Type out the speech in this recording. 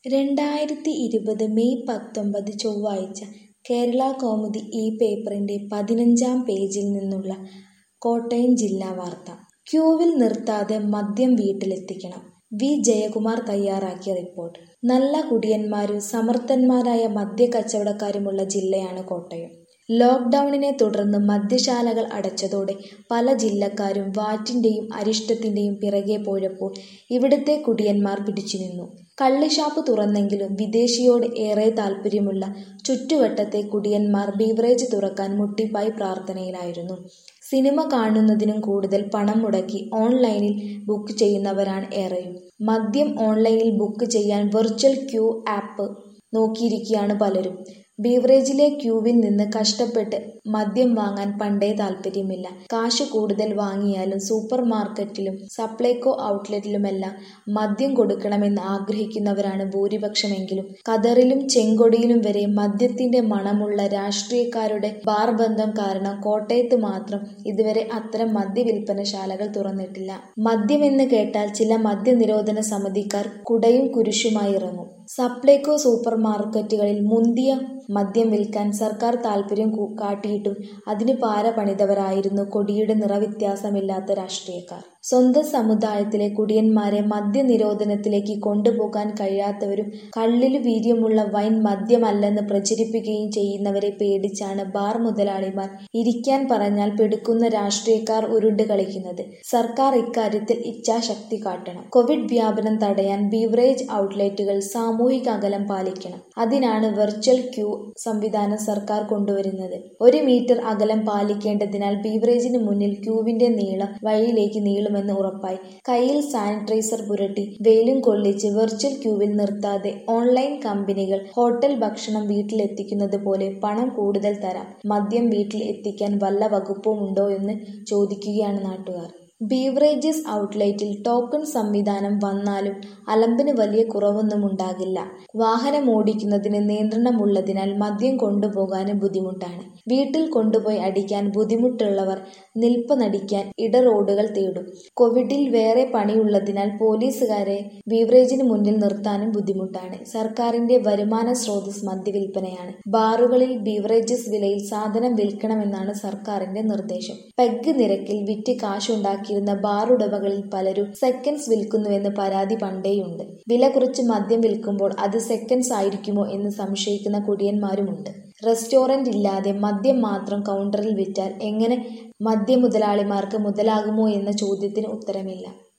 രണ്ടായിരത്തി ഇരുപത് മെയ് പത്തൊമ്പത് ചൊവ്വാഴ്ച കേരളകൗമുദി ഈ പേപ്പറിന്റെ പതിനഞ്ചാം പേജിൽ നിന്നുള്ള കോട്ടയം ജില്ലാ വാർത്ത ക്യൂവിൽ നിർത്താതെ മദ്യം വീട്ടിലെത്തിക്കണം വി ജയകുമാർ തയ്യാറാക്കിയ റിപ്പോർട്ട് നല്ല കുടിയന്മാരും സമർത്ഥന്മാരായ മദ്യക്കച്ചവടക്കാരുമുള്ള ജില്ലയാണ് കോട്ടയം ലോക്ക്ഡൌണിനെ തുടർന്ന് മദ്യശാലകൾ അടച്ചതോടെ പല ജില്ലക്കാരും വാറ്റിന്റെയും അരിഷ്ടത്തിന്റെയും പിറകെ പോയപ്പോൾ ഇവിടുത്തെ കുടിയന്മാർ പിടിച്ചുനിന്നു കള്ളുഷാപ്പ് തുറന്നെങ്കിലും വിദേശിയോട് ഏറെ താൽപ്പര്യമുള്ള ചുറ്റുവട്ടത്തെ കുടിയന്മാർ ബീവറേജ് തുറക്കാൻ മുട്ടിപ്പായി പ്രാർത്ഥനയിലായിരുന്നു സിനിമ കാണുന്നതിനും കൂടുതൽ പണം മുടക്കി ഓൺലൈനിൽ ബുക്ക് ചെയ്യുന്നവരാണ് ഏറെയും മദ്യം ഓൺലൈനിൽ ബുക്ക് ചെയ്യാൻ വെർച്വൽ ക്യൂ ആപ്പ് നോക്കിയിരിക്കുകയാണ് പലരും ബീവറേജിലെ ക്യൂവിൽ നിന്ന് കഷ്ടപ്പെട്ട് മദ്യം വാങ്ങാൻ പണ്ടേ താല്പര്യമില്ല കാശ് കൂടുതൽ വാങ്ങിയാലും സൂപ്പർ മാർക്കറ്റിലും സപ്ലൈകോ ഔട്ട്ലെറ്റിലുമെല്ലാം മദ്യം കൊടുക്കണമെന്ന് ആഗ്രഹിക്കുന്നവരാണ് ഭൂരിപക്ഷമെങ്കിലും ഖദറിലും ചെങ്കൊടിയിലും വരെ മദ്യത്തിന്റെ മണമുള്ള രാഷ്ട്രീയക്കാരുടെ ബാർ ബന്ധം കാരണം കോട്ടയത്ത് മാത്രം ഇതുവരെ അത്തരം മദ്യവിൽപ്പനശാലകൾ തുറന്നിട്ടില്ല മദ്യമെന്ന് കേട്ടാൽ ചില മദ്യനിരോധന സമിതിക്കാർ കുടയും കുരിശുമായി ഇറങ്ങും സപ്ലൈകോ സൂപ്പർ മാർക്കറ്റുകളിൽ മുന്തിയ മദ്യം വിൽക്കാൻ സർക്കാർ താൽപര്യം കാട്ടിയിട്ടും അതിന് പാര പണിതവരായിരുന്നു കൊടിയുടെ നിറവ്യത്യാസമില്ലാത്ത രാഷ്ട്രീയക്കാർ സ്വന്തം സമുദായത്തിലെ കുടിയന്മാരെ മദ്യനിരോധനത്തിലേക്ക് കൊണ്ടുപോകാൻ കഴിയാത്തവരും കള്ളില് വീര്യമുള്ള വൈൻ മദ്യമല്ലെന്ന് പ്രചരിപ്പിക്കുകയും ചെയ്യുന്നവരെ പേടിച്ചാണ് ബാർ മുതലാളിമാർ ഇരിക്കാൻ പറഞ്ഞാൽ പെടുക്കുന്ന രാഷ്ട്രീയക്കാർ ഉരുണ്ട് കളിക്കുന്നത് സർക്കാർ ഇക്കാര്യത്തിൽ ഇച്ഛാശക്തി കാട്ടണം കോവിഡ് വ്യാപനം തടയാൻ ബീവറേജ് ഔട്ട്ലെറ്റുകൾ സാമൂഹിക അകലം പാലിക്കണം അതിനാണ് വെർച്വൽ ക്യൂ സംവിധാനം സർക്കാർ കൊണ്ടുവരുന്നത് ഒരു മീറ്റർ അകലം പാലിക്കേണ്ടതിനാൽ ബീവറേജിന് മുന്നിൽ ക്യൂവിന്റെ നീളം വഴിയിലേക്ക് നീളുമെന്ന് ഉറപ്പായി കയ്യിൽ സാനിറ്റൈസർ പുരട്ടി വെയിലും കൊള്ളിച്ച് വെർച്വൽ ക്യൂവിൽ നിർത്താതെ ഓൺലൈൻ കമ്പനികൾ ഹോട്ടൽ ഭക്ഷണം വീട്ടിലെത്തിക്കുന്നത് പോലെ പണം കൂടുതൽ തരാം മദ്യം വീട്ടിൽ എത്തിക്കാൻ വല്ല വകുപ്പും ഉണ്ടോ എന്ന് ചോദിക്കുകയാണ് നാട്ടുകാർ ബീവറേജസ് ഔട്ട്ലെറ്റിൽ ടോക്കൺ സംവിധാനം വന്നാലും അലമ്പിന് വലിയ കുറവൊന്നും ഉണ്ടാകില്ല വാഹനം ഓടിക്കുന്നതിന് നിയന്ത്രണമുള്ളതിനാൽ മദ്യം കൊണ്ടുപോകാനും ബുദ്ധിമുട്ടാണ് വീട്ടിൽ കൊണ്ടുപോയി അടിക്കാൻ ബുദ്ധിമുട്ടുള്ളവർ നിൽപ്പ് നടിക്കാൻ ഇട റോഡുകൾ തേടും കോവിഡിൽ വേറെ പണിയുള്ളതിനാൽ പോലീസുകാരെ ബീവറേജിന് മുന്നിൽ നിർത്താനും ബുദ്ധിമുട്ടാണ് സർക്കാരിന്റെ വരുമാന സ്രോതസ് മദ്യവിൽപ്പനയാണ് ബാറുകളിൽ ബീവറേജസ് വിലയിൽ സാധനം വിൽക്കണമെന്നാണ് സർക്കാരിന്റെ നിർദ്ദേശം പെഗ് നിരക്കിൽ വിറ്റ് കാശുണ്ടാക്കിയിരുന്ന ബാറുടമകളിൽ പലരും സെക്കൻഡ്സ് വിൽക്കുന്നുവെന്ന് പരാതി പണ്ടേയുണ്ട് വില കുറച്ച് മദ്യം വിൽക്കുമ്പോൾ അത് സെക്കൻഡ്സ് ആയിരിക്കുമോ എന്ന് സംശയിക്കുന്ന കുടിയന്മാരുമുണ്ട് റെസ്റ്റോറന്റ് ഇല്ലാതെ മദ്യം മാത്രം കൗണ്ടറിൽ വിറ്റാൽ എങ്ങനെ മദ്യ മുതലാളിമാർക്ക് മുതലാകുമോ എന്ന ചോദ്യത്തിന് ഉത്തരമില്ല